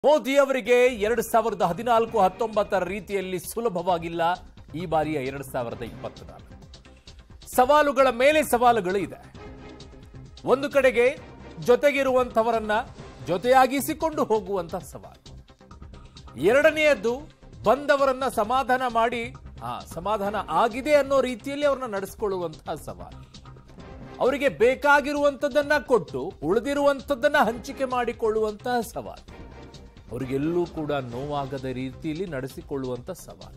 ಮೋದಿ ಅವರಿಗೆ ಎರಡ್ ಸಾವಿರದ ಹದಿನಾಲ್ಕು ಹತ್ತೊಂಬತ್ತರ ರೀತಿಯಲ್ಲಿ ಸುಲಭವಾಗಿಲ್ಲ ಈ ಬಾರಿಯ ಎರಡ್ ಸಾವಿರದ ಇಪ್ಪತ್ನಾಲ್ಕು ಸವಾಲುಗಳ ಮೇಲೆ ಸವಾಲುಗಳು ಇದೆ ಒಂದು ಕಡೆಗೆ ಜೊತೆಗಿರುವಂಥವರನ್ನ ಜೊತೆಯಾಗಿಸಿಕೊಂಡು ಹೋಗುವಂತ ಸವಾಲು ಎರಡನೆಯದ್ದು ಬಂದವರನ್ನ ಸಮಾಧಾನ ಮಾಡಿ ಆ ಸಮಾಧಾನ ಆಗಿದೆ ಅನ್ನೋ ರೀತಿಯಲ್ಲಿ ಅವ್ರನ್ನ ನಡೆಸ್ಕೊಳ್ಳುವಂತಹ ಸವಾಲು ಅವರಿಗೆ ಬೇಕಾಗಿರುವಂಥದ್ದನ್ನ ಕೊಟ್ಟು ಉಳಿದಿರುವಂಥದ್ದನ್ನ ಹಂಚಿಕೆ ಮಾಡಿಕೊಳ್ಳುವಂತಹ ಸವಾಲು ಅವರಿಗೆಲ್ಲೂ ಕೂಡ ನೋವಾಗದ ರೀತಿಯಲ್ಲಿ ನಡೆಸಿಕೊಳ್ಳುವಂತ ಸವಾಲು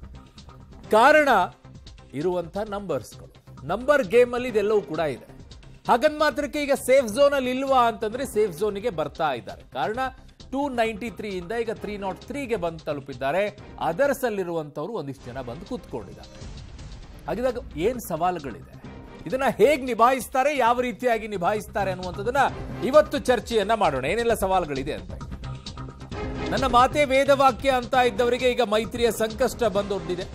ಕಾರಣ ಇರುವಂತಹ ನಂಬರ್ಸ್ಗಳು ನಂಬರ್ ಗೇಮ್ ಅಲ್ಲಿ ಇದೆಲ್ಲವೂ ಕೂಡ ಇದೆ ಹಾಗನ್ ಮಾತ್ರಕ್ಕೆ ಈಗ ಸೇಫ್ ಝೋನ್ ಅಲ್ಲಿ ಇಲ್ವಾ ಅಂತಂದ್ರೆ ಸೇಫ್ ಝೋನ್ಗೆ ಬರ್ತಾ ಇದ್ದಾರೆ ಕಾರಣ ಟೂ ನೈಂಟಿ ತ್ರೀ ಇಂದ ಈಗ ತ್ರೀ ನಾಟ್ ತ್ರೀಗೆ ಬಂದು ತಲುಪಿದ್ದಾರೆ ಅದರ್ಸ್ ಅಲ್ಲಿರುವಂತವ್ರು ಒಂದಿಷ್ಟು ಜನ ಬಂದು ಕೂತ್ಕೊಂಡಿದ್ದಾರೆ ಹಾಗಿದಾಗ ಏನ್ ಸವಾಲುಗಳಿದೆ ಇದನ್ನ ಹೇಗ್ ನಿಭಾಯಿಸ್ತಾರೆ ಯಾವ ರೀತಿಯಾಗಿ ನಿಭಾಯಿಸ್ತಾರೆ ಅನ್ನುವಂಥದ್ದನ್ನ ಇವತ್ತು ಚರ್ಚೆಯನ್ನ ಮಾಡೋಣ ಏನೆಲ್ಲ ಸವಾಲುಗಳಿದೆ ಅಂತ ನನ್ನ ಮಾತೆ ವೇದವಾಕ್ಯ ಅಂತ ಇದ್ದವರಿಗೆ ಈಗ ಮೈತ್ರಿಯ ಸಂಕಷ್ಟ ಬಂದೊಡ್ಡಿದೆ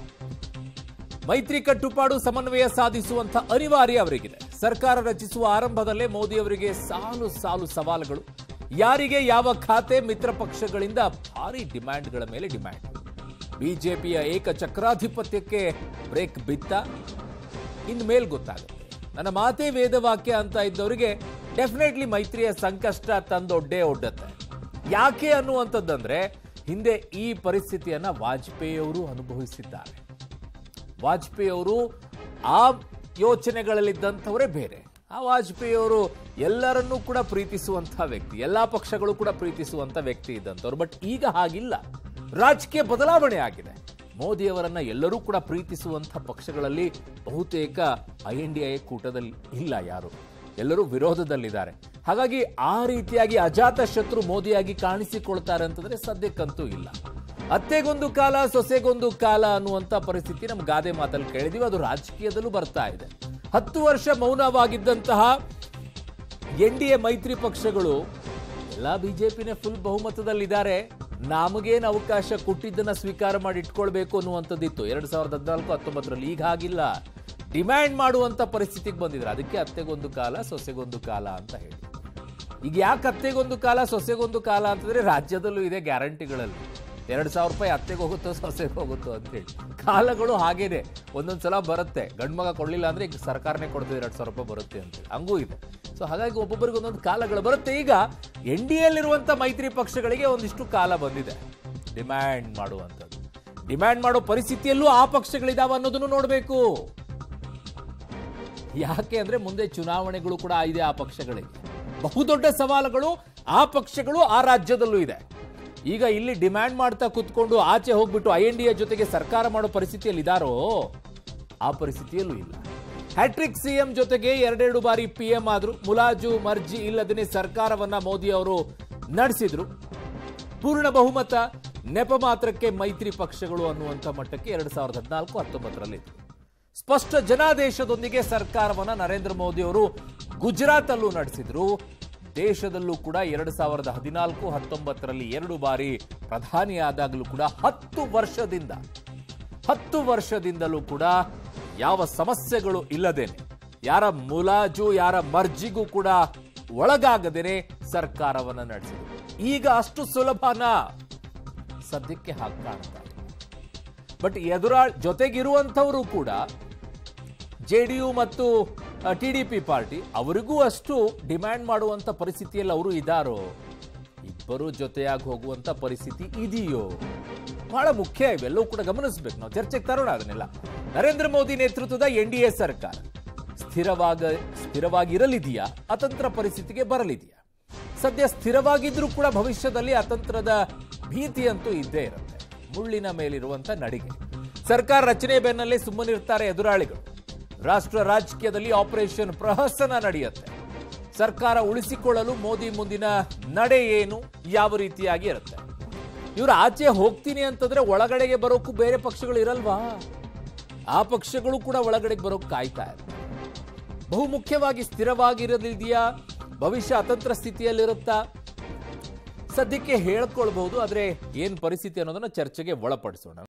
ಮೈತ್ರಿ ಕಟ್ಟುಪಾಡು ಸಮನ್ವಯ ಸಾಧಿಸುವಂತ ಅನಿವಾರ್ಯ ಅವರಿಗಿದೆ ಸರ್ಕಾರ ರಚಿಸುವ ಆರಂಭದಲ್ಲೇ ಮೋದಿ ಅವರಿಗೆ ಸಾಲು ಸಾಲು ಸವಾಲುಗಳು ಯಾರಿಗೆ ಯಾವ ಖಾತೆ ಮಿತ್ರ ಪಕ್ಷಗಳಿಂದ ಭಾರಿ ಡಿಮ್ಯಾಂಡ್ಗಳ ಮೇಲೆ ಡಿಮ್ಯಾಂಡ್ ಬಿಜೆಪಿಯ ಏಕ ಚಕ್ರಾಧಿಪತ್ಯಕ್ಕೆ ಬ್ರೇಕ್ ಬಿತ್ತ ಇನ್ಮೇಲ್ ಗೊತ್ತಾಗುತ್ತೆ ನನ್ನ ಮಾತೇ ವೇದವಾಕ್ಯ ಅಂತ ಇದ್ದವರಿಗೆ ಡೆಫಿನೆಟ್ಲಿ ಮೈತ್ರಿಯ ಸಂಕಷ್ಟ ತಂದೊಡ್ಡೇ ಒಡ್ಡತ್ತೆ ಯಾಕೆ ಅನ್ನುವಂಥದ್ದಂದ್ರೆ ಹಿಂದೆ ಈ ಪರಿಸ್ಥಿತಿಯನ್ನ ವಾಜಪೇಯಿ ಅವರು ಅನುಭವಿಸಿದ್ದಾರೆ ವಾಜಪೇಯಿ ಅವರು ಆ ಯೋಚನೆಗಳಲ್ಲಿದ್ದಂಥವರೇ ಬೇರೆ ಆ ವಾಜಪೇಯಿ ಅವರು ಎಲ್ಲರನ್ನೂ ಕೂಡ ಪ್ರೀತಿಸುವಂತಹ ವ್ಯಕ್ತಿ ಎಲ್ಲಾ ಪಕ್ಷಗಳು ಕೂಡ ಪ್ರೀತಿಸುವಂತ ವ್ಯಕ್ತಿ ಇದ್ದಂಥವ್ರು ಬಟ್ ಈಗ ಹಾಗಿಲ್ಲ ರಾಜಕೀಯ ಬದಲಾವಣೆ ಆಗಿದೆ ಮೋದಿ ಅವರನ್ನ ಎಲ್ಲರೂ ಕೂಡ ಪ್ರೀತಿಸುವಂತಹ ಪಕ್ಷಗಳಲ್ಲಿ ಬಹುತೇಕ ಐ ಎನ್ ಡಿ ಐ ಕೂಟದಲ್ಲಿ ಇಲ್ಲ ಯಾರು ಎಲ್ಲರೂ ವಿರೋಧದಲ್ಲಿದ್ದಾರೆ ಹಾಗಾಗಿ ಆ ರೀತಿಯಾಗಿ ಅಜಾತ ಶತ್ರು ಮೋದಿಯಾಗಿ ಕಾಣಿಸಿಕೊಳ್ತಾರೆ ಅಂತಂದ್ರೆ ಸದ್ಯಕ್ಕಂತೂ ಇಲ್ಲ ಅತ್ತೆಗೊಂದು ಕಾಲ ಸೊಸೆಗೊಂದು ಕಾಲ ಅನ್ನುವಂತ ಪರಿಸ್ಥಿತಿ ನಮ್ಮ ಗಾದೆ ಮಾತಲ್ಲಿ ಕೇಳಿದೀವಿ ಅದು ರಾಜಕೀಯದಲ್ಲೂ ಬರ್ತಾ ಇದೆ ಹತ್ತು ವರ್ಷ ಮೌನವಾಗಿದ್ದಂತಹ ಎನ್ ಡಿ ಎ ಮೈತ್ರಿ ಪಕ್ಷಗಳು ಎಲ್ಲ ಬಿಜೆಪಿನೇ ಫುಲ್ ಬಹುಮತದಲ್ಲಿದ್ದಾರೆ ನಮಗೇನು ಅವಕಾಶ ಕೊಟ್ಟಿದ್ದನ್ನ ಸ್ವೀಕಾರ ಮಾಡಿ ಇಟ್ಕೊಳ್ಬೇಕು ಅನ್ನುವಂಥದ್ದಿತ್ತು ಎರಡ್ ಸಾವಿರದ ಹದಿನಾಲ್ಕು ಹತ್ತೊಂಬತ್ತರಲ್ಲಿ ಈಗ ಹಾಗಿಲ್ಲ ಡಿಮ್ಯಾಂಡ್ ಮಾಡುವಂತ ಪರಿಸ್ಥಿತಿಗೆ ಬಂದಿದ್ರು ಅದಕ್ಕೆ ಅತ್ತೆಗೊಂದು ಕಾಲ ಸೊಸೆಗೊಂದು ಕಾಲ ಅಂತ ಹೇಳಿ ಈಗ ಯಾಕೆ ಅತ್ತೆಗೊಂದು ಕಾಲ ಸೊಸೆಗೊಂದು ಕಾಲ ಅಂತಂದ್ರೆ ರಾಜ್ಯದಲ್ಲೂ ಇದೆ ಗ್ಯಾರಂಟಿಗಳಲ್ಲಿ ಎರಡ್ ಸಾವಿರ ರೂಪಾಯಿ ಅತ್ತೆಗೆ ಹೋಗುತ್ತೋ ಸೊಸೆಗೆ ಹೋಗುತ್ತೋ ಅಂತೇಳಿ ಕಾಲಗಳು ಹಾಗೇನೆ ಒಂದೊಂದ್ ಸಲ ಬರುತ್ತೆ ಗಂಡು ಮಗ ಕೊಡ್ಲಿಲ್ಲ ಅಂದ್ರೆ ಈಗ ಸರ್ಕಾರನೇ ಕೊಡ್ತದೆ ಎರಡ್ ಸಾವಿರ ರೂಪಾಯಿ ಬರುತ್ತೆ ಅಂತೇಳಿ ಹಂಗೂ ಇದೆ ಸೊ ಹಾಗಾಗಿ ಒಬ್ಬೊಬ್ಬರಿಗೆ ಒಂದೊಂದು ಕಾಲಗಳು ಬರುತ್ತೆ ಈಗ ಎನ್ ಡಿ ಎಲ್ಲಿರುವಂತ ಮೈತ್ರಿ ಪಕ್ಷಗಳಿಗೆ ಒಂದಿಷ್ಟು ಕಾಲ ಬಂದಿದೆ ಡಿಮ್ಯಾಂಡ್ ಮಾಡುವಂಥದ್ದು ಡಿಮ್ಯಾಂಡ್ ಮಾಡೋ ಪರಿಸ್ಥಿತಿಯಲ್ಲೂ ಆ ಪಕ್ಷಗಳಿದಾವ ಅನ್ನೋದನ್ನು ನೋಡಬೇಕು ಯಾಕೆ ಅಂದ್ರೆ ಮುಂದೆ ಚುನಾವಣೆಗಳು ಕೂಡ ಇದೆ ಆ ಪಕ್ಷಗಳಿಗೆ ಬಹುದೊಡ್ಡ ಸವಾಲುಗಳು ಆ ಪಕ್ಷಗಳು ಆ ರಾಜ್ಯದಲ್ಲೂ ಇದೆ ಈಗ ಇಲ್ಲಿ ಡಿಮ್ಯಾಂಡ್ ಮಾಡ್ತಾ ಕುತ್ಕೊಂಡು ಆಚೆ ಹೋಗ್ಬಿಟ್ಟು ಐ ಎನ್ ಡಿ ಎ ಜೊತೆಗೆ ಸರ್ಕಾರ ಮಾಡೋ ಪರಿಸ್ಥಿತಿಯಲ್ಲಿ ಇದಾರೋ ಆ ಪರಿಸ್ಥಿತಿಯಲ್ಲೂ ಇಲ್ಲ ಹ್ಯಾಟ್ರಿಕ್ ಸಿಎಂ ಜೊತೆಗೆ ಎರಡೆರಡು ಬಾರಿ ಪಿ ಎಂ ಆದ್ರು ಮುಲಾಜು ಮರ್ಜಿ ಇಲ್ಲದೇ ಸರ್ಕಾರವನ್ನ ಮೋದಿ ಅವರು ನಡೆಸಿದ್ರು ಪೂರ್ಣ ಬಹುಮತ ನೆಪ ಮಾತ್ರಕ್ಕೆ ಮೈತ್ರಿ ಪಕ್ಷಗಳು ಅನ್ನುವಂಥ ಮಟ್ಟಕ್ಕೆ ಎರಡ್ ಸಾವಿರದ ಹದಿನಾಲ್ಕು ಹತ್ತೊಂಬತ್ತರಲ್ಲಿ ಸ್ಪಷ್ಟ ಜನಾದೇಶದೊಂದಿಗೆ ಸರ್ಕಾರವನ್ನ ನರೇಂದ್ರ ಮೋದಿ ಅವರು ಗುಜರಾತ್ ಅಲ್ಲೂ ನಡೆಸಿದ್ರು ದೇಶದಲ್ಲೂ ಕೂಡ ಎರಡ್ ಸಾವಿರದ ಹದಿನಾಲ್ಕು ಹತ್ತೊಂಬತ್ತರಲ್ಲಿ ಎರಡು ಬಾರಿ ಪ್ರಧಾನಿಯಾದಾಗಲೂ ಕೂಡ ಹತ್ತು ವರ್ಷದಿಂದ ಹತ್ತು ವರ್ಷದಿಂದಲೂ ಕೂಡ ಯಾವ ಸಮಸ್ಯೆಗಳು ಇಲ್ಲದೇನೆ ಯಾರ ಮುಲಾಜು ಯಾರ ಮರ್ಜಿಗೂ ಕೂಡ ಒಳಗಾಗದೇನೆ ಸರ್ಕಾರವನ್ನ ನಡೆಸಿದ್ರು ಈಗ ಅಷ್ಟು ಸುಲಭನಾ ಸದ್ಯಕ್ಕೆ ಹಾಗೆ ಕಾಣ್ತಾ ಇಲ್ಲ ಬಟ್ ಎದುರಾ ಜೊತೆಗಿರುವಂಥವರು ಕೂಡ ಜೆ ಡಿ ಯು ಮತ್ತು ಟಿ ಡಿ ಪಿ ಪಾರ್ಟಿ ಅವರಿಗೂ ಅಷ್ಟು ಡಿಮ್ಯಾಂಡ್ ಮಾಡುವಂತ ಪರಿಸ್ಥಿತಿಯಲ್ಲಿ ಅವರು ಇದ್ದಾರೋ ಇಬ್ಬರು ಜೊತೆಯಾಗಿ ಹೋಗುವಂತ ಪರಿಸ್ಥಿತಿ ಇದೆಯೋ ಬಹಳ ಮುಖ್ಯ ಇವೆಲ್ಲವೂ ಕೂಡ ಗಮನಿಸಬೇಕು ನಾವು ಚರ್ಚೆಗೆ ತರೋಣ ಅದನ್ನೆಲ್ಲ ನರೇಂದ್ರ ಮೋದಿ ನೇತೃತ್ವದ ಎನ್ ಡಿ ಎ ಸರ್ಕಾರ ಸ್ಥಿರವಾಗ ಸ್ಥಿರವಾಗಿರಲಿದೆಯಾ ಅತಂತ್ರ ಪರಿಸ್ಥಿತಿಗೆ ಬರಲಿದೆಯಾ ಸದ್ಯ ಸ್ಥಿರವಾಗಿದ್ರೂ ಕೂಡ ಭವಿಷ್ಯದಲ್ಲಿ ಅತಂತ್ರದ ಭೀತಿ ಅಂತೂ ಇದ್ದೇ ಇರುತ್ತೆ ಮುಳ್ಳಿನ ಮೇಲಿರುವಂತ ನಡಿಗೆ ಸರ್ಕಾರ ರಚನೆ ಬೆನ್ನಲ್ಲೇ ಸುಮ್ಮನಿರ್ತಾರೆ ಎದುರಾಳಿಗಳು ರಾಷ್ಟ್ರ ರಾಜಕೀಯದಲ್ಲಿ ಆಪರೇಷನ್ ಪ್ರಹಸನ ನಡೆಯುತ್ತೆ ಸರ್ಕಾರ ಉಳಿಸಿಕೊಳ್ಳಲು ಮೋದಿ ಮುಂದಿನ ನಡೆ ಏನು ಯಾವ ರೀತಿಯಾಗಿ ಇರುತ್ತೆ ಇವರು ಆಚೆ ಹೋಗ್ತೀನಿ ಅಂತಂದ್ರೆ ಒಳಗಡೆಗೆ ಬರೋಕ್ಕೂ ಬೇರೆ ಪಕ್ಷಗಳು ಇರಲ್ವಾ ಆ ಪಕ್ಷಗಳು ಕೂಡ ಒಳಗಡೆಗೆ ಬರೋಕ್ ಕಾಯ್ತಾ ಇರುತ್ತೆ ಬಹು ಮುಖ್ಯವಾಗಿ ಸ್ಥಿರವಾಗಿರಲಿದೆಯಾ ಭವಿಷ್ಯ ಅತಂತ್ರ ಸ್ಥಿತಿಯಲ್ಲಿರುತ್ತಾ ಸದ್ಯಕ್ಕೆ ಹೇಳ್ಕೊಳ್ಬಹುದು ಆದ್ರೆ ಏನ್ ಪರಿಸ್ಥಿತಿ ಅನ್ನೋದನ್ನ ಚರ್ಚೆಗೆ ಒಳಪಡಿಸೋಣ